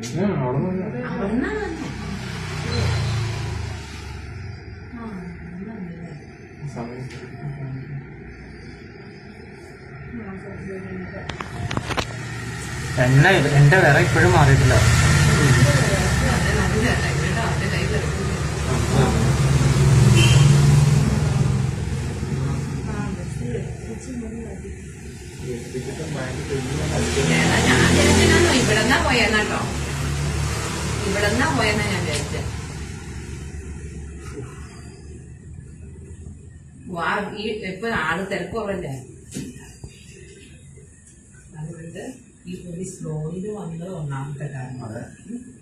അവിടുന്നാണ് വന്നെ. ആ, അവിടുന്നാണ്. എണ്ണ എന്റെ വിറ ഇപ്പോഴും മാറിയിട്ടില്ല ഏതാ ഞാൻ വിചാരിച്ചെന്നാന്നോ ഇവിടെന്നാ പോയെന്നാട്ടോ ഇവിടെന്നാ പോയെന്നാ ഞാൻ വിചാരിച്ചെ വാ ഈ ഇപ്പൊ ആള് തിരക്ക് കുറവല്ലേ അതുകൊണ്ട് ഈ ഒരു സ്ലോയില് വന്നത് ഒന്നാമത്തെ കാരണം